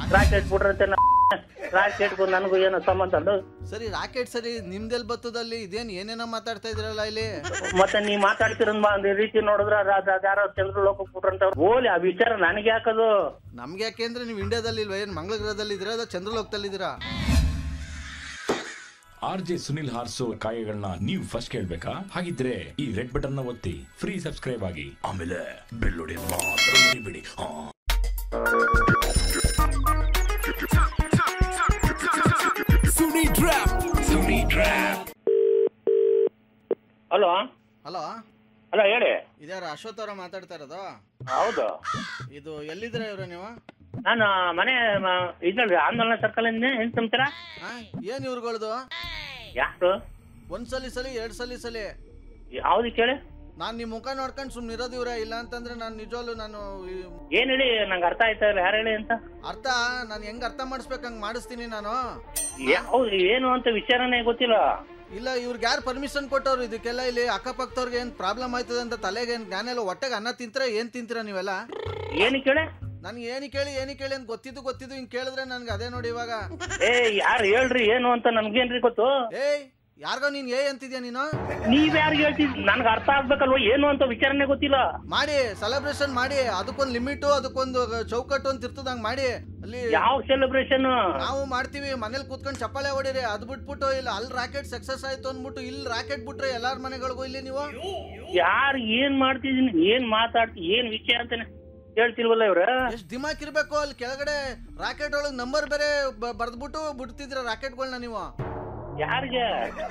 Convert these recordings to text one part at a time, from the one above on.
Rocket ಬಿಡ್ರಂತೆ rocket ನನಗೂ ಏನೋ ಸಂಬಂಧ ಅಲ್ಲ ಸರಿ ರಾಕೆಟ್ ಸರಿ ನಿಮ್ದೆಲ್ ಬತ್ತದಲ್ಲಿ ಇದೇನ್ ಏನೇನೋ ಮಾತಾಡ್ತಾ ಇದ್ರಲ್ಲ ಇಲ್ಲಿ ಮತ್ತೆ ನೀ ಮಾತಾಡ್ತಿರೋದ್ ಮಾ- ಒಂದ್ ರೀತಿ ನೋಡಿದ್ರ ಯಾರೋ ಚಂದ್ರ ಲೋಕಕ್ಕೆ ಬಿಟ್ರಂತ ಓಲಿ ಆ ವಿಚಾರ ನನಗೆ ಯಾಕದು ನಮ್ಗೆ ಯಾಕೆ ಅಂದ್ರೆ ನೀವು ಇಂಡಿಯಾದಲ್ಲಿ ಇಲ್ವಾ ಏನ್ ಮಂಗಳ ಗ್ರಹದಲ್ಲಿ ಇದ್ದೀರಾ ಅಥವಾ ಚಂದ್ರಲೋಕದಲ್ಲಿ ಇದ್ದೀರಾ ಆರ್ ಜೆ ಸುನಿಲ್ ಹಾರ್ಸೋ ಕಾಯಗಳನ್ನ ನೀವು ಫಸ್ಟ್ ಕೇಳ್ಬೇಕಾ ಹಾಗಿದ್ರೆ ಈ ರೆಡ್ ಬಟನ್ ನ ಒತ್ತಿ ಫ್ರೀ ಸಬ್ಸ್ಕ್ರೈಬ್ ಆಗಿ ಆಮೇಲೆ ಬೆಲ್ ಹೊಡೆಯೋದ್ ಮಾತ್ರ ಮರಿಬೇಡಿ ಹಾ ಹಲೋ ಹಲೋ ಹಲೋ ಹೇಳಿ ಇದ್ಯಾರ ಅಶ್ವಥ್ ಅವರ ಮಾತಾಡ್ತಾ ಇರೋದು ಹೌದು ಇದು ಎಲ್ಲಿದ್ದೀರಾ ಇವ್ರ ನೀವು ನಾನು ಮನೆ ಮ- ಇದ್ರಲ್ಲಿ ಆಂದೋಲನ ಸರ್ಕಲ್ ಇಂದ ಏನ್ ತುಂಬ್ತೀರಾ ಹಾ ಏನ್ ಇವ್ರುಗಳ್ದು ಯಾರು ಒಂದ್ ಸಲಿ ಸಲಿ ಎರಡ್ ಸಲಿ ಸಲಿ ಯಾವ್ದು ಕೇಳಿ ನಾನ್ ನಿಮ್ ಮುಖ ನೋಡ್ಕೊಂಡು ಸುಮ್ನೆ ಇರೋದು ಇವ್ರ ಇಲ್ಲ ಅಂತಂದ್ರೆ ನಾನು ನಿಜವಾಗ್ಲು ನಾನು ಈ- ಏನ್ ಹೇಳಿ ನಂಗೆ ಅರ್ಥ ಆಯ್ತಾ ಇಲ್ಲ ಯಾರು ಹೇಳಿ ಅಂತ ಅರ್ಥ ನಾನು ಹೆಂಗ್ ಅರ್ಥ ಮಾಡಿಸ್ಬೇಕು ಹಂಗ್ ಮಾಡಿಸ್ತೀನಿ ನಾನು ಯಾವ್ದು ಏನು ಅಂತ ವಿಚಾರನೇ ಗೊತ್ತಿಲ್ಲ ಇಲ್ಲ ಇವ್ರಿಗೆ ಯಾರು ಪರ್ಮಿಷನ್ ಕೊಟ್ಟವ್ರು ಇದಕ್ಕೆಲ್ಲ ಇಲ್ಲಿ ಅಕ್ಕಪಕ್ಕದವ್ರಿಗೆ ಏನ್ ಪ್ರಾಬ್ಲಮ್ ಆಯ್ತದೆ ಅಂತ ತಲೆಗೆ ಏನ್ ಜ್ಞಾನ ಇಲ್ಲ ಹೊಟ್ಟೆಗೆ ಅನ್ನ ತಿಂತೀರಾ ಏನ್ ತಿಂತೀರಾ ನೀವೆಲ್ಲ ಏನು ಕೇಳಿ ನನ್ಗೆ ಏನು ಕೇಳಿ ಏನು ಕೇಳಿ ಅಂತ ಗೊತ್ತಿದ್ದು ಗೊತ್ತಿದ್ದು ಹಿಂಗ್ ಕೇಳಿದ್ರೆ ನನ್ಗೆ ಅದೇ ನೋಡಿ ಇವಾಗ ಏ ಯಾರು ಹೇಳ್ರಿ ಏನು ಅಂತ ನಮ್ಗೇನ್ರಿ ಗೊತ್ತು ಏಯ್ ಯಾರಿಗೋ ನೀನ್ ಏ ಅಂತಿದ್ಯಾ ನೀನು ನೀವ್ ಯಾರು ಹೇಳ್ತಿದ್ ನನ್ಗೆ ಅರ್ಥ ಆಗ್ಬೇಕಲ್ವ ಏನು ಅಂತ ವಿಚಾರನೇ ಗೊತ್ತಿಲ್ಲ ಮಾಡಿ ಸೆಲೆಬ್ರೇಷನ್ ಮಾಡಿ ಅದಕ್ಕೊಂದು ಲಿಮಿಟು ಅದಕ್ಕೊಂದು ಚೌಕಟ್ಟು ಅಂತ ಇರ್ತದ ಹಂಗ್ ಮಾಡಿ ಅಲ್ಲಿ ಯಾವ ಸೆಲೆಬ್ರೇಷನ್ ನಾವು ಮಾಡ್ತೀವಿ ಮನೇಲಿ ಕೂತ್ಕೊಂಡು ಚಪ್ಪಾಳೆ ಹೊಡಿರಿ ಅದ್ ಬಿಟ್ಬಿಟ್ಟು ಇಲ್ಲ ಅಲ್ಲಿ ರಾಕೆಟ್ ಸಕ್ಸಸ್ ಆಯ್ತು ಅಂದ್ಬಿಟ್ಟು ಇಲ್ಲಿ ರಾಕೆಟ್ ಬಿಟ್ರೆ ಎಲ್ಲಾರ ಮನೆಗಳಿಗೂ ಇಲ್ಲಿ ನೀವು ಯಾರು ಏನ್ ಮಾಡ್ತಿದೀನಿ ಏನ್ ಮಾತಾಡ್ತಿ ಏನ್ ವಿಷಯ ಅಂತಾನೆ ಹೇಳ್ತಿಲ್ವಲ್ಲ ಇವ್ರ ಎಷ್ಟ್ ದಿಮಾಕ್ ಇರ್ಬೇಕು ಅಲ್ಲಿ ಕೆಳಗಡೆ ರಾಕೆಟ್ ಒಳಗ್ ನಂಬರ್ ಬೇರೆ ಬ- ಬರ್ದ್ಬಿಟ್ಟು ಬಿಡ್ತಿದ್ರ ರಾಕೆಟ್ಗಳನ್ನ ನೀವು ಯಾರಿಗೆ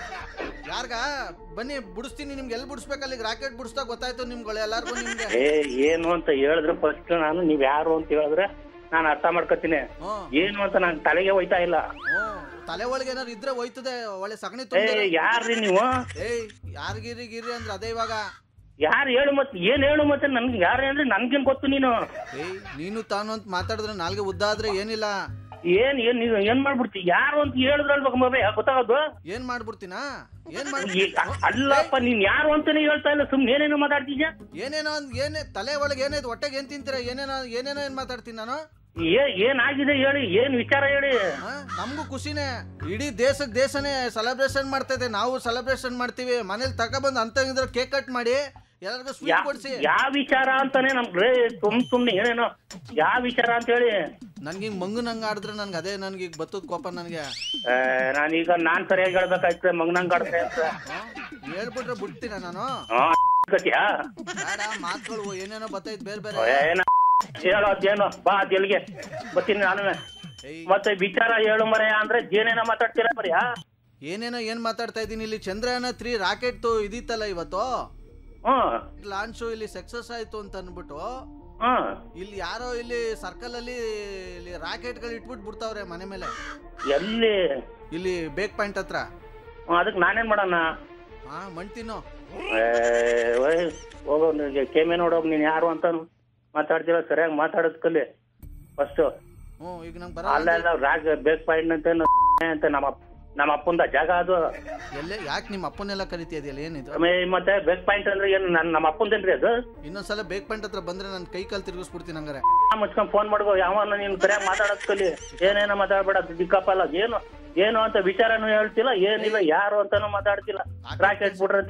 ಯಾರ್ಗ ಬನ್ನಿ ಬಿಡಿಸ್ತೀನಿ ನಿಮ್ಗೆ ಎಲ್ಲಿ ಬಿಡಿಸ್ಬೇಕು ಅಲ್ಲಿಗೆ ರಾಕೆಟ್ ಬಿಡಿಸ್ತಾ ಗೊತ್ತಾಯ್ತು ನಿಮ್ಗಳು ಎಲ್ಲಾರ್ಗು ನಿಮ್ಗೆ ಏ ಏನು ಅಂತ ಹೇಳಿದ್ರೆ ಫಸ್ಟ್ ನಾನು ನೀವ್ ಯಾರು ಅಂತ ಹೇಳಿದ್ರೆ ನಾನು ಅರ್ಥ ಮಾಡ್ಕೊತೀನಿ ಹ್ಮ್ ಏನು ಅಂತ ನನ್ ತಲೆಗೆ ಹೋಯ್ತಾ ಇಲ್ಲ ಹ್ಮ್ ತಲೆ ಒಳಗೆ ಏನಾರು ಇದ್ರೆ ಹೋಯ್ತದೆ ಒಳ್ಳೆ ಸಗಣಿ ಏ ತುಂಬ ಯಾರ್ರಿ ನೀವು ಏಯ್ ಯಾರಿಗಿರಿ ಗಿರಿ ಅಂದ್ರೆ ಅದೇ ಇವಾಗ ಯಾರು ಹೇಳು ಮತ್ತೆ ಏನ್ ಹೇಳು ಮತ್ತೆ ನನ್ಗೆ ಯಾರು ಅಂದ್ರೆ ನನ್ಗೇನ್ ಗೊತ್ತು ನೀನು ಏಯ್ ನೀನು ತಾನು ಅಂತ ಮಾತಾಡಿದ್ರೆ ನಾಲ್ಗೆ ಉದ್ದಾದ್ರೆ ಏನಿಲ್ಲ ಏನ್ ಏನ್ ನೀನು ಏನ್ ಮಾಡ್ಬಿಡ್ತಿ ಯಾರು ಅಂತ ಹೇಳಿದ್ರಲ್ಬೇಕು ಮಗ ಗೊತ್ತಾಗೋದು ಏನ್ ಮಾಡ್ಬಿಡ್ತೀನಾ ಏನ್ ಈ- ಮಾಡ್ಬಿಡ್ತೀನಿ ಅಲ್ಲಪ್ಪ ನೀನ್ ಯಾರು ಅಂತಾನೆ ಹೇಳ್ತಾ ಇಲ್ಲ ಸುಮ್ನೆ ಏನೇನೋ ಮಾತಾಡ್ತಿದ್ಯಾ ಏನೇನೋ ಒಂದ್ ಏನೇ ತಲೆ ಒಳಗೆ ಏನಾಯ್ತು ಹೊಟ್ಟೆಗೆ ಏನ್ ತಿಂತೀರ ಏನೇನೋ ಏನೇನೋ ಏನ್ ಮಾತಾಡ್ತೀನಿ ನಾನು ಏ ಏನಾಗಿದೆ ಹೇಳಿ ಏನ್ ವಿಚಾರ ಹೇಳಿ ಆ? ನಮ್ಗೂ ಖುಷಿನೇ ಇಡೀ ದೇಶಕ್ಕೆ ದೇಶನೇ ಸೆಲೆಬ್ರೇಷನ್ ಮಾಡ್ತಾ ಇದೆ ನಾವು ಸೆಲೆಬ್ರೇಷನ್ ಮಾಡ್ತೀವಿ ಮನೇಲಿ ತಗೊಬಂದು ಅಂತ ಇದ್ರೆ ಕೇಕ್ ಕಟ್ ಮಾಡಿ ಎಲ್ಲರಿಗೂ ಸ್ವೀಟ್ ಯಾ- ಕೊಡ್ಸಿ ಯಾವ ವಿಚಾರ ಅಂತಾನೆ ನಮ್ಗೆ ಸುಮ್ ಸುಮ್ನೆ ಏನೇನೋ ಯಾವ ವಿಚಾರ ಅಂತ ಹೇಳಿ ನನ್ಗೆ ಹಿಂಗ್ ಮಂಗನ್ ಹಂಗ ಆಡಿದ್ರೆ ನನ್ಗೆ ಅದೇ ನನ್ಗೆ ಈಗ ಬತ್ತದ ಕೋಪ ನನ್ಗೆ ಆ, ನಾನೀಗ ನಾನ್ ಸರಿಯಾಗಿ ಹೇಳ್ಬೇಕಾಯ್ತು ಮಂಗ್ನಂಗ್ ಆಡ್ತೆ ಅಂತ ಆ? ಹೇಳ್ಬಿಟ್ರೆ ಬಿಡ್ತೀನ ನಾನು ಹಾ ಗತಿಯಾ ಬೇಡ ಮಾತುಗಳು ಏನೇನೋ ಬತ್ತೈತ್ ಬೇರೆ ಬೇರೆ ಏನ ಹೇಳೋ ಅದೇನೋ ಬಾ ಅದ್ ಎಲ್ಲಿಗೆ ಬರ್ತೀನಿ ನಾನು ಏಯ್ ಮತ್ತೆ ವಿಚಾರ ಹೇಳು ಮರೆಯ ಅಂದ್ರೆ ಏನೇನೋ ಮಾತಾಡ್ತೀರಾ ಮರ್ಯಾ ಏನೇನೋ ಏನ್ ಮಾತಾಡ್ತಾ ಇದೀನಿ ಇಲ್ಲಿ ಚಂದ್ರಯಾನ ತ್ರೀ ರಾಕೆಟ್ ಇದಿತ್ತಲ್ಲ ಇವತ್ತು ಹ್ಮ್ ಲಾಂಚು ಇಲ್ಲಿ ಸಕ್ಸಸ್ ಆಯ್ತು ಅಂತ ಅನ್ಬಿಟ್ಟು ಹ್ಮ್ ಇಲ್ಲಿ ಯಾರೋ ಇಲ್ಲಿ ಸರ್ಕಲ್ ಅಲ್ಲಿ ಇಲ್ಲಿ ರಾಕೆಟ್ ಗಳು ಇಟ್ಬಿಟ್ಟು ಬಿಡ್ತಾವ್ರೆ ಮನೆ ಮೇಲೆ ಎಲ್ಲಿ ಇಲ್ಲಿ ಬೇಕ್ ಪಾಯಿಂಟ್ ಹತ್ರ ಹ್ಮ್, ಅದಕ್ಕೆ ನಾನೇನ್ ಮಾಡೋಣ ಹಾ ಮಣ್ ತಿನ್ನು ಏ, ಓಯ್, ಹೋಗೋ ನಿನ್ಗೆ ಕೆಮ್ಮೆ ನೋಡೋಗ್ ನೀನ್ ಯಾರು ಅಂತ ಮಾತಾಡ್ತಿಲ್ಲ ಸರಿಯಾಗಿ ಮಾತಾಡೋದ್ ಕಲಿ ಫಸ್ಟ್ ಹ್ಞೂ ಈಗ ನಂಗೆ ಅಲ್ಲ ಬರಲ್ಲ ಎಲ್ಲ ರಾಗ ಬೇಕ್ ಪಾಯಿಂಟ್ ಅಂತ ನ- ಅಂತ ನಮ್ಮ ಅಪ್- ನಮ್ಮ ಅಪ್ಪಂದ ಜಾಗ ಅದು ಎಲ್ಲೇ ಯಾಕೆ ನಿಮ್ಮ ಅಪ್ಪನೆಲ್ಲ ಕರಿತಿದ್ಯಲ್ಲ ಏನಿದು ಆಮೇಲೆ ಮತ್ತೆ ಬೇಕ್ ಪಾಯಿಂಟ್ ಅಂದ್ರೆ ಏನು ನನ್ನ ನಮ್ಮ ಅಪ್ಪಂದೇನ್ರಿ ಅದು ಇನ್ನೊಂದ್ಸಲ ಬೇಕ್ ಪಾಯಿಂಟ್ ಹತ್ರ ಬಂದ್ರೆ ನನ್ನ ಕೈ ಕಾಲು ತಿರುಗಿಸ್ಬಿಡ್ತೀನಿ ಹಂಗಾರೆ ಮುಚ್ಕೊಂಡ್ ಫೋನ್ ಮಾಡ್ಕೋ ಯಾವನ್ನ ನೀನ್ ಸರಿಯಾಗಿ ಮಾತಾಡೋದ್ ಕಲಿ ಏನೇನೋ ಮಾತಾಡ್ಬೇಡ ದಿಕ್ಕಪ್ಪಲ್ಲ ಏನು ಏನು ಅಂತ ವಿಚಾರನೂ ಹೇಳ್ತಿಲ್ಲ ಏನಿಲ್ಲ ಯಾರು ಅಂತಾನು ಮಾತಾಡ್ತಿಲ್ಲ ರಾಕೆಟ್ ಬಿಡ್ರಂತೆ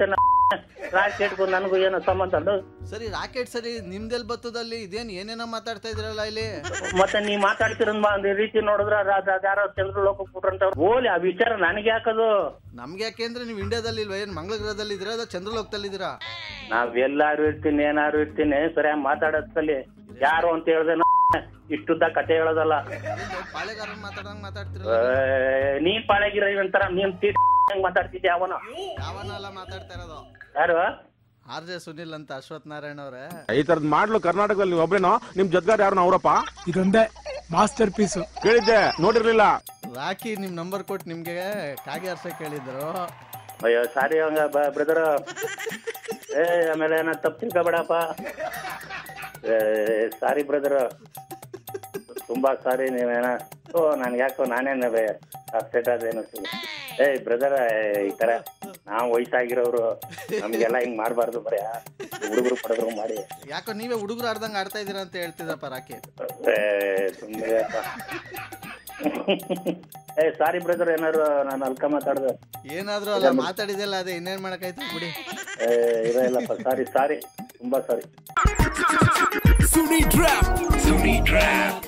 ರಾಕೆಟ್ ನನಗೂ ಏನೋ ಸಂಬಂಧ ಅಲ್ಲ ಸರಿ ರಾಕೆಟ್ ಸರಿ ನಿಮ್ದೆಲ್ ಬತ್ತದಲ್ಲಿ ಇದೇನ್ ಏನೇನೋ ಮಾತಾಡ್ತಾ ಇದ್ರಲ್ಲ ಇಲ್ಲಿ ಮತ್ತೆ ನೀ ಮಾತಾಡ್ತಿರೋದ್ ಮಾ- ಒಂದ್ ರೀತಿ ನೋಡಿದ್ರ ಯಾರೋ ಚಂದ್ರ ಲೋಕಕ್ಕೆ ಬಿಟ್ರಂತ ಓಲಿ ಆ ವಿಚಾರ ನನಗೆ ಯಾಕದು ನಮ್ಗೆ ಯಾಕೆ ಅಂದ್ರೆ ನೀವು ಇಂಡಿಯಾದಲ್ಲಿ ಇಲ್ವಾ ಏನ್ ಮಂಗಳ ಗ್ರಹದಲ್ಲಿ ಇದ್ದೀರಾ ಅಥವಾ ಚಂದ್ರಲೋಕದಲ್ಲಿ ಇದ್ದೀರಾ ನಾವ್ ಎಲ್ಲಾರು ಇರ್ತೀನಿ ಏನಾರು ಇರ್ತೀನಿ ಸರಿಯಾಗಿ ಮಾತಾಡೋದ್ ಕಲಿ ಯಾರು ಅಂತ ಹೇಳ್ದೆ ಇಷ್ಟುದ್ದ ಕತೆ ಹೇಳೋದಲ್ಲ ಪಾಳೆಗಾರ ಮಾತಾಡಂಗ್ ಏ, ಮಾತಾಡ್ತಿರಲ್ಲ ನೀನ್ ಪಾಳೆಗಿರ ಒಂಥರ ನೀನ್ ತೀ ಹೆಂಗ್ ಮಾತಾಡ್ತಿದ್ದೆ ಅವನು ಯಾವನೆಲ್ಲ ಮಾತಾಡ್ತಾ ಇರೋದು ಯಾರು ಆರ್ ಜೆ ಸುನಿಲ್ ಅಂತ ಅಶ್ವಥ್ ನಾರಾಯಣ ಅವ್ರೆ ಈ ತರದ್ ಮಾಡ್ಲು ಕರ್ನಾಟಕದಲ್ಲಿ ನೀವು ಒಬ್ರೇನೋ ನಿಮ್ ಜೊತೆಗಾರ ಯಾರು ಅವರಪ್ಪ ಇದೊಂದೇ ಮಾಸ್ಟರ್ ಪೀಸು ಕೇಳಿದ್ದೆ ನೋಡಿರ್ಲಿಲ್ಲ ರಾಕಿ ನಿಮ್ ನಂಬರ್ ಕೊಟ್ಟು ನಿಮ್ಗೆ ಕಾಗೆ ಹರ್ಸ ಕೇಳಿದ್ರು ಅಯ್ಯೋ ಸಾರಿ ಹಂಗ ಬ್ರದರ್ ಏ ಆಮೇಲೆ ಏನ ತಪ್ಪು ತಿಳ್ಕೊಬೇಡಪ್ಪ ಏ ಸಾರಿ ಬ್ರದರ್ ತುಂಬಾ ಸಾರಿ ನೀವೇನ ಓ ನನ್ಗೆ ಯಾಕೋ ನಾನೇನ ಅಪ್ಸೆಟ್ ಅದೇನು ಏಯ್ ಬ್ರದರ್ ಈ ತರ ನಾವ್ ವಯಸ್ಸಾಗಿರೋರು ನಮ್ಗೆಲ್ಲ ಹಿಂಗ್ ಮಾಡ್ಬಾರ್ದು ಬರೇ ಹುಡುಗರು ಪಡೆದ್ರು ಮಾಡಿ ಯಾಕೋ ನೀವೇ ಹುಡುಗರು ಆಡ್ದಂಗೆ ಆಡ್ತಾ ಇದ್ದೀರಾ ಅಂತ ಹೇಳ್ತಿದ್ದಪ್ಪ ರಾಕಿ ಏ ಸುಮ್ಮನೆ ಏ ಸಾರಿ ಬ್ರದರ್ ಏನಾರು ನಾನು ಅಲ್ಕ ಮಾತಾಡ್ದೆ ಏನಾದ್ರೂ ಅಲ್ಲ ಮಾತಾಡಿದೆಲ್ಲ ಅದೇ ಇನ್ನೇನ್ ಮಾಡಕ್ಕಾಯ್ತು ಬಿಡಿ ಏ ಇಲ್ಲ ಇಲ್ಲಪ್ಪ ಸಾರಿ ಸಾರಿ ತುಂಬಾ ಸಾರಿ Sunni Trap. Sunni Trap.